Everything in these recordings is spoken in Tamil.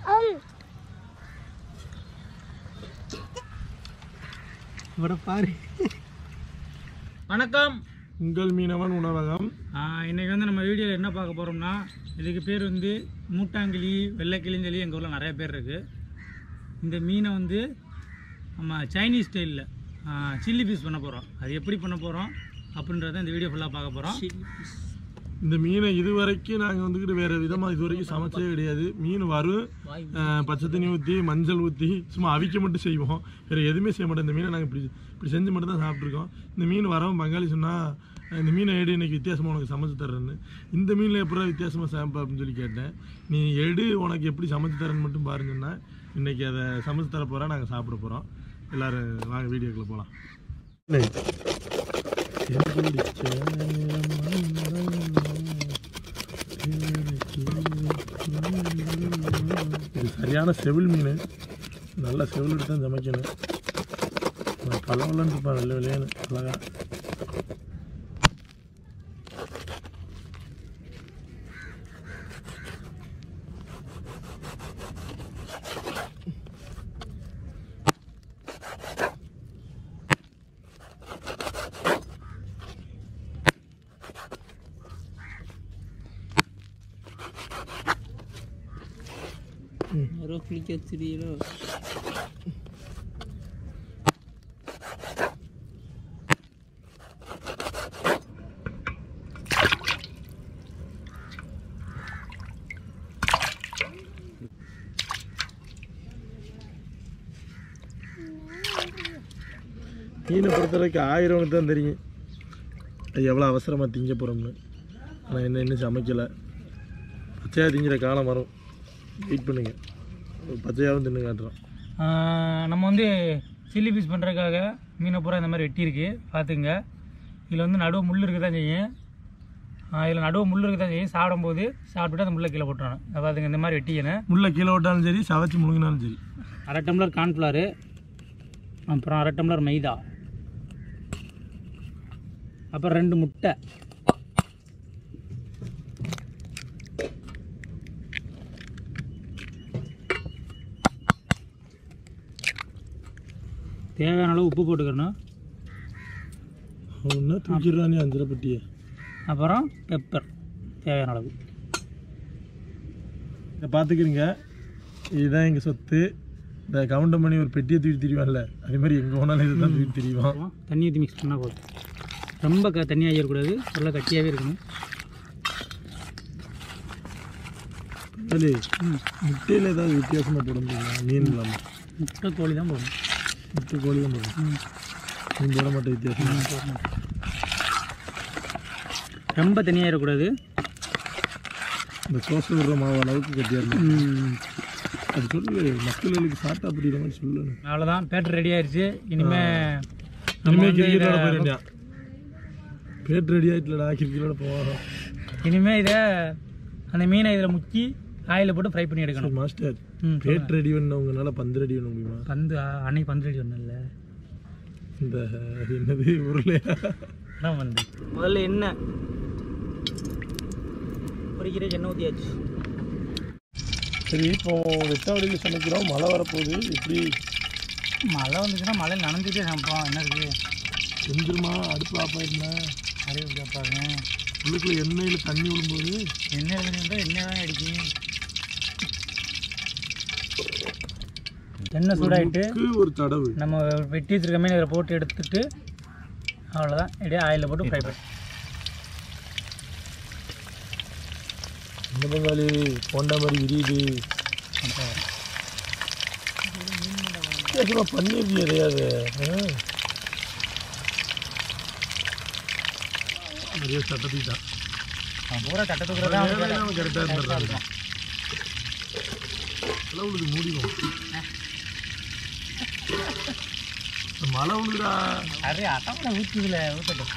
இவரை பாரு வணக்கம் உங்கள் மீனவன் உணவகம் ஆஹ் இன்னைக்கு வந்து நம்ம வீடியோவில் என்ன பார்க்க போகிறோம்னா இதுக்கு பேர் வந்து மூட்டாங்கிளி வெள்ளைக்கிளின்னு சொல்லி எங்கள் ஊரில் நிறைய பேர் இருக்குது இந்த மீனை வந்து நம்ம சைனீஸ் ஸ்டைலில் சில்லி பீஸ் பண்ண போகிறோம் அது எப்படி பண்ண போகிறோம் அப்படின்றத இந்த வீடியோ ஃபுல்லாக பார்க்க போகிறோம் இந்த மீனை இதுவரைக்கும் நாங்கள் வந்துக்கிட்டு வேறு விதமாக இது வரைக்கும் சமைச்சதே கிடையாது மீன் வரும் அஹ், பச்சை தண்ணி ஊற்றி மஞ்சள் ஊற்றி சும்மா அவிக்க மட்டும் செய்வோம் வேறு எதுவுமே செய்ய மாட்டோம் இந்த மீனை நாங்கள் இப்படி இப்படி செஞ்சு மட்டும் தான் சாப்பிட்ருக்கோம் இந்த மீன் வரவும் பங்காளி சொன்னால் இந்த மீனை எடு இன்னைக்கு வித்தியாசமாக உனக்கு சமைச்சு தர்றேன்னு இந்த மீனில் எப்படி வித்தியாசமாக சமைப்பா அப்படின்னு சொல்லி கேட்டேன் நீ எடு உனக்கு எப்படி சமைச்சு தரேன்னு மட்டும் பாருங்கன்னா இன்னைக்கு அதை சமைச்சு தர போகிறோம் நாங்கள் சாப்பிட போகிறோம் எல்லாரும் வாங்க வீடியோக்குள்ளே போகலாம் இது சரியான செவில் மீன் நல்லா செவில் எடுத்து தான் சமைக்கணும் பழவெல்லாம் இருப்பான் வெள்ளை வெள்ளையானு அழகா யாரோ குளிக்க தெரியலோ மீனை பொறுத்த வரைக்கும் ஆயிரம்னு தான் தெரியும் அது எவ்வளோ அவசரமாக திங்க போகிறோம்னு ஆனால் என்ன இன்னும் சமைக்கலை பச்சையாக திங்கிற காலம் வரும் வெயிட் பண்ணுங்க பச்சையாகவும் தின்னு காட்டுறோம் நம்ம வந்து சில்லி பீஸ் பண்ணுறதுக்காக மீனை பூரா இந்த மாதிரி வெட்டியிருக்கு பார்த்துங்க இதில் வந்து நடுவு முள் இருக்க தான் செய்யும் இதில் நடுவு முள் இருக்க தான் செய்யும் சாப்பிடும்போது சாப்பிட்டுட்டு அந்த முள்ளை கீழே போட்டுறணும் பார்த்துங்க இந்த மாதிரி வெட்டிக்கணும் முள்ள கீழே விட்டாலும் சரி சவைச்சு முழுங்கினாலும் சரி அரை டம்ளர் கார்ன்ஃப்ளவரு அப்புறம் அரை டம்ளர் மைதா அப்புறம் ரெண்டு முட்டை தேவையான அளவு உப்பு போட்டுக்கணும் ஒன்றா தூக்கிடுறானே அஞ்சரை பெட்டியை அப்புறம் பெப்பர் தேவையான அளவு இதை பார்த்துக்கிறீங்க இதுதான் எங்கள் சொத்து இந்த கவுண்டம் பண்ணி ஒரு பெட்டியை தூக்கி திரிவான்ல அதே மாதிரி எங்கே போனாலும் இதை தான் தூக்கி திரிவான் அப்புறம் தண்ணி ஊற்றி மிக்ஸ் பண்ணால் போதும் ரொம்ப க தண்ணியாக இருக்கக்கூடாது நல்லா கட்டியாகவே இருக்கணும் அது முட்டையில் ஏதாவது வித்தியாசமாக போட முடியுமா மீன் இல்லாமல் முட்டை கோழி தான் போடணும் முட்டை கோழி தான் போடும் மீன் போட மாட்டேன் வித்தியாசம் ரொம்ப தண்ணியாக இருக்கக்கூடாது இந்த சோசை விடுற மாவு அளவுக்கு கட்டியாக இருக்கும் ம். அது சொல்லு மக்களுக்கு சாப்பிட்டா புரியுற மாதிரி சொல்லணும் அவ்வளோதான் பேட்டர் ரெடி ஆயிடுச்சு இனிமே இனிமே கிரிக்கெட்டோட போயிடுறியா பேட் ரெடி ஆயிட்டுலடா கிரிக்கெட்டோட போவோம் இனிமே இதை அந்த மீனை இதில் முக்கி ஆயில போட்டு ஃப்ரை பண்ணி எடுக்கணும் மாஸ்டர் ம் பேட் ரெடி பண்ணவங்கனால பந்து ரெடி பண்ண முடியுமா பந்து ஆ, அன்னைக்கு பந்து ரெடி ஒன்றும் இந்த அது என்னது உருளையா அதான் வந்து முதல்ல எண்ணெய் பொரிக்கிற எண்ணெய் ஊற்றியாச்சு சரி இப்போ வெட்டாவடியில் சமைக்கிறோம் மழை வரப்போகுது எப்படி மழை வந்துச்சுன்னா மழை நனைஞ்சிட்டே சமைப்போம் என்ன இருக்குது செஞ்சிருமா அடுப்பு ஆஃப் ஆயிருந்தா நிறைய கேட்பாங்க உள்ளுக்குள்ள எண்ணெயில் தண்ணி விழும்போது எண்ணெய் இருந்தால் எண்ணெய் தான் அடிக்கும் எண்ணெய் சூடாயிட்டு முக்கு ஒரு தடவு நம்ம வெட்டி வச்சிருக்க மீன் இதில் போட்டு எடுத்துட்டு அவ்வளோதான் இடையே ஆயிலில் போட்டு ஃப்ரை பண்ணி இந்த பங்காளி போண்டா மாதிரி விரியுது வித்தியாசமாக பண்ணிருக்கீங்க எதையாவது ஆ? நிறைய சட்டத்தி தான் பூரா சட்டத்துக்குள்ள தான் கரெக்டாக இருந்துடுறாங்க மழை விழுது மூடிடும் மழை விழுதுடா நிறைய அட்டமலை ஊற்றுதுல ஊற்றட்டும்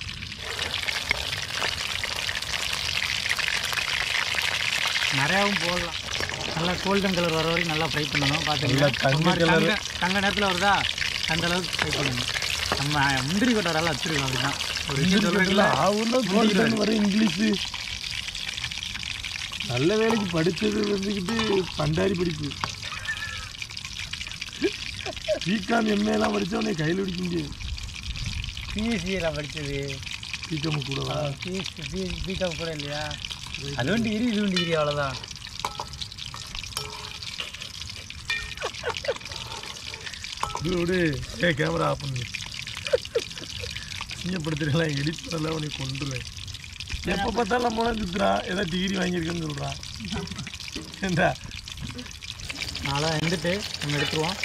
நிறையாவும் போடலாம் நல்லா கோல்டன் கலர் வர வரைக்கும் நல்லா ஃப்ரை பண்ணணும் நல்லா பார்த்துக்கலாம் தங்க colour. தங்க நேரத்தில் வருதா அந்த அளவுக்கு ஃப்ரை பண்ணணும் நம்ம முந்திரி கொட்டை வரலாம் வச்சுருக்கோம் அப்படிதான் ஒரு விஷயம் சொல்கிறீங்களா ஆவுன்னா கோல்டன் வர இங்கிலீஷு நல்ல வேலைக்கு படிச்சது வந்துக்கிட்டு பண்டாரி படிப்பு பிகாம் எம்ஏலாம் படித்தவனே கையில் பிடிக்க முடியாது பிஎஸ்சியில் படித்தது பிகாம் கூடவா பிகாம் கூட இல்லையா அதுவும் டிகிரி இதுவும் டிகிரி அவ்வளோதான் இதோடு ஏ கேமரா ஆஃப் பண்ணு சிங்கப்படுத்துறேன் எடிட் பண்ணல உனக்கு கொண்டுருவேன் எப்போ பார்த்தாலும் நம்ம சுற்றுறான் ஏதோ டிகிரி வாங்கியிருக்கேன்னு சொல்கிறான் ஏண்டா நாளாக வந்துட்டு நம்ம எடுத்துருவோம்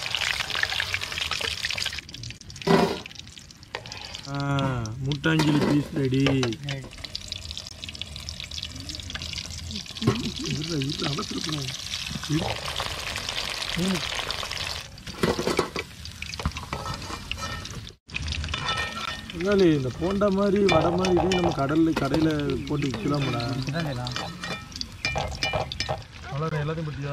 ஆ முட்டாங்கிலி பீஸ் ரெடி அவசரப்படாது அதனால இந்த போண்டா மாதிரி வடை மாதிரி இதையும் நம்ம கடலில் கடையில் போட்டு விற்கலாம்டா அவ்வளோ எல்லாத்தையும் பற்றியா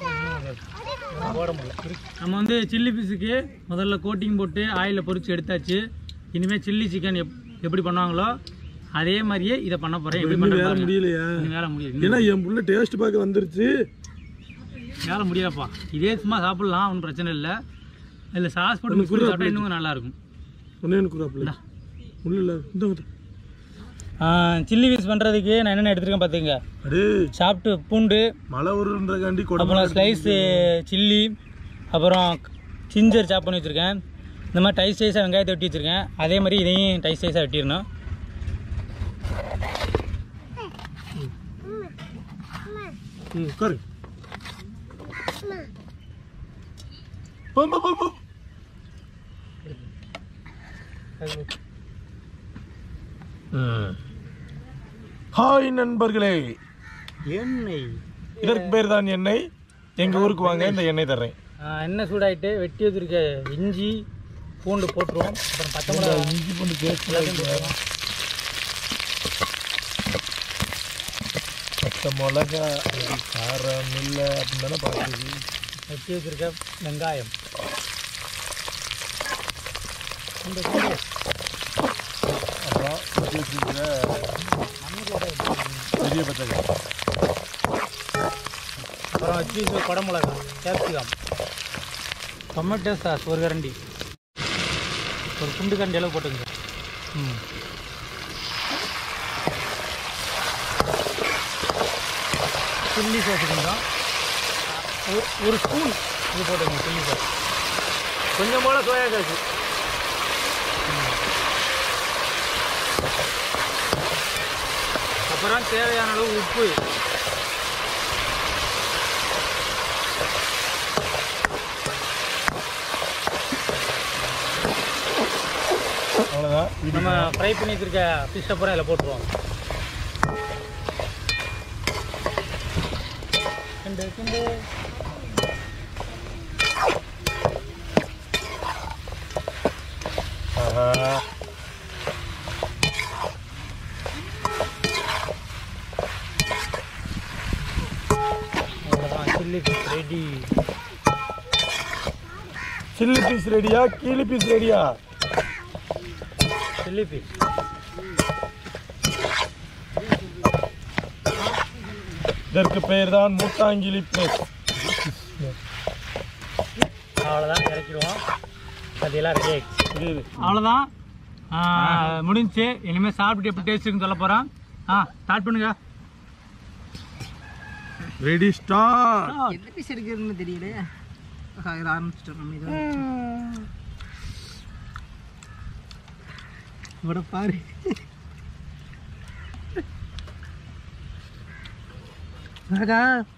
நம்ம வந்து சில்லி பீஸுக்கு முதல்ல கோட்டிங் போட்டு ஆயிலில் பொரிச்சு எடுத்தாச்சு இனிமேல் சில்லி சிக்கன் எப் எப்படி பண்ணுவாங்களோ அதே மாதிரியே இதை பண்ண போகிறேன் எப்படி இன்னும் வேலை பண்ணுறேன் முடியலையா வேலை முடியாது ஏன்னா என் புள்ள டேஸ்ட் பார்க்க வந்துருச்சு வேலை முடியாதுப்பா இதே சும்மா சாப்பிடலாம் ஒன்றும் பிரச்சனை இல்லை இதில் சாஸ் போட்டு மிக்ஸ் பண்ணி சாப்பிட்டா இன்னும் நல்லா இருக்கும் ஒன்னே எனக்கு குறாப்புல உள்ள இல்லை இந்த வந்து சில்லி பீஸ் பண்ணுறதுக்கு நான் என்னென்ன எடுத்துருக்கேன் பார்த்துங்க அடே சாப்பிட்டு பூண்டு மழை உருன்றக்காண்டி கொடை அப்புறம் ஸ்லைஸு சில்லி அப்புறம் சிஞ்சர் சாப் பண்ணி வச்சுருக்கேன் இந்த மாதிரி டைஸ் டைஸாக வெங்காயத்தை வெட்டி வச்சுருக்கேன் அதே மாதிரி இதையும் டைஸ் டைஸாக வெட்டிடணும் ம் உட்காரு போ போ, போ போ ஹாய் நண்பர்களே எண்ணெய் இதற்கு பேர் தான் எண்ணெய் எங்க ஊருக்கு வாங்க இந்த எண்ணெய் தர்றேன் எண்ணெய் சூடாயிட்டு வெட்டி வச்சுருக்க இஞ்சி பூண்டு போட்டுருவோம் அப்புறம் பச்சை மிளகா இஞ்சி பூண்டு பேஸ்ட் போட்டுருவோம் பச்சை மிளகா அது காரம் இல்லை அப்படின்னு தானே பார்க்குது வெட்டி வச்சுருக்க வெங்காயம் இந்த அப்புறம் வெட்டி வச்சிருக்கிற பெரிய பச்சை அப்புறம் வச்சு வச்சுருக்க குடை மிளகா கேப்சிகம் டொமேட்டோ சாஸ் ஒரு கரண்டி ஒரு குண்டு கரண்டி அளவு போட்டுங்க ம் சில்லி சாஸ் கொஞ்சம் ஒரு ஒரு ஸ்பூன் இது போட்டுங்க சில்லி சாஸ் கொஞ்சம் போல சோயா சாஸ் அப்புறம் தேவையான அளவு உப்பு அவ்வளோதான் நம்ம ஃப்ரை பண்ணி வச்சிருக்க ஃபிஷ் அப்புறம் இதில் போட்டுருவோம் கிண்டு கிண்டு ஆஹா. அவ்வளோதான் chilli fish ready chilli piece ரெடியா கீழி பீஸ் ரெடியா சில்லி ஃபிஷ் இதற்கு பெயர் தான் முட்டாங்கிலி பிளேஸ் அவ்வளோதான் இறக்கிடுவோம் அதெல்லாம் ரெடி ஆயிடுச்சு அவ்வளோதான் முடிஞ்சுச்சு இனிமேல் சாப்பிட்டு எப்படி டேஸ்ட் இருக்குன்னு சொல்ல போகிறோம் ஆ ஸ்டார்ட் பண்ணுங்க ரெடி ஸ்டார்ட் எந்த பீஸ் எடுக்கிறதுன்னு தெரியல இதை ஆரம்பிச்சிட்டோம் நம்ம இதை இவட பாரு அழகா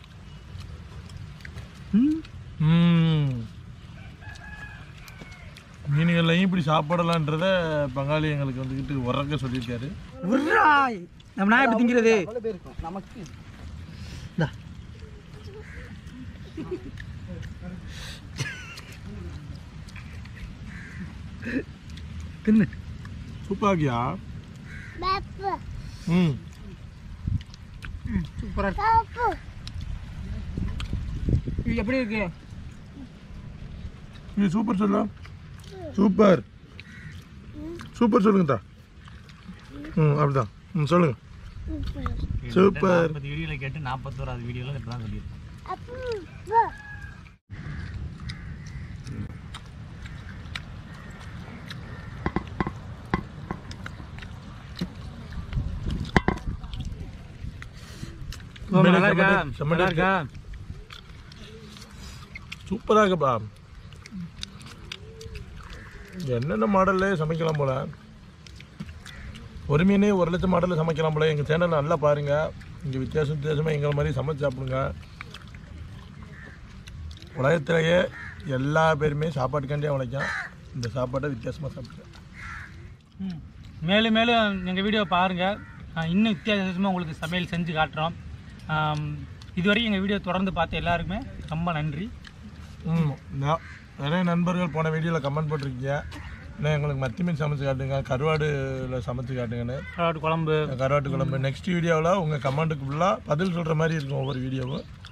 ம் ம் மீன்கள்லையும் இப்படி சாப்பிடலான்றத பங்காளி எங்களுக்கு வந்துக்கிட்டு உறக்க சொல்லியிருக்காரு உர்ராய் நம்ம நான் எப்படி திங்கிறது நமக்கு இந்தா. தின்னு சூப்பாக்கியா ம் சூப்பரா இது எப்படி இருக்கு இது சூப்பர் சொல்ல சூப்பர் சூப்பர் சொல்லுங்க தா ம் அப்படிதான் ம் சொல்லுங்க சூப்பர். நாற்பது வீடியோவில் கேட்டு நாற்பத்தோராது வீடியோவில் இப்படி தான் சொல்லியிருக்கேன் உண்மையிலே நல்லா இருக்கா செம்ம செம்ம நல்லா இருக்கா சூப்பராக இருக்குப்பா என்னென்ன மாடல்ல சமைக்கலாம் போல ஒரு மீனே ஒரு லட்சம் மாடலில் சமைக்கலாம் போல எங்கள் சேனல் நல்லா பாருங்க இங்கே வித்தியாசம் வித்தியாசமாக எங்களை மாதிரி சமைச்சு சாப்பிடுங்க உலகத்திலேயே எல்லா பேருமே சாப்பாட்டுக்காண்டியே உழைக்கும் இந்த சாப்பாட்டை வித்தியாசமாக சாப்பிடுங்க ம். மேலும் மேலும் எங்கள் வீடியோ பாருங்கள் இன்னும் வித்தியாசமாக உங்களுக்கு சமையல் செஞ்சு காட்டுறோம் ஆம், இதுவரைக்கும் எங்கள் வீடியோ தொடர்ந்து பார்த்த எல்லாருக்குமே ரொம்ப நன்றி ம் நான் நிறைய நண்பர்கள் போன வீடியோவில் கமெண்ட் போட்டிருக்கீங்க இன்னும் எங்களுக்கு மத்தி மீன் சமைச்சு காட்டுங்க கருவாடுல சமைச்சு காட்டுங்கன்னு கருவாட்டு குழம்பு கருவாட்டு குழம்பு நெக்ஸ்ட் வீடியோவில் உங்கள் கமெண்ட்டுக்கு ஃபுல்லாக பதில் சொல்கிற மாதிரி இருக்கும் ஒவ்வொரு வீடியோவும்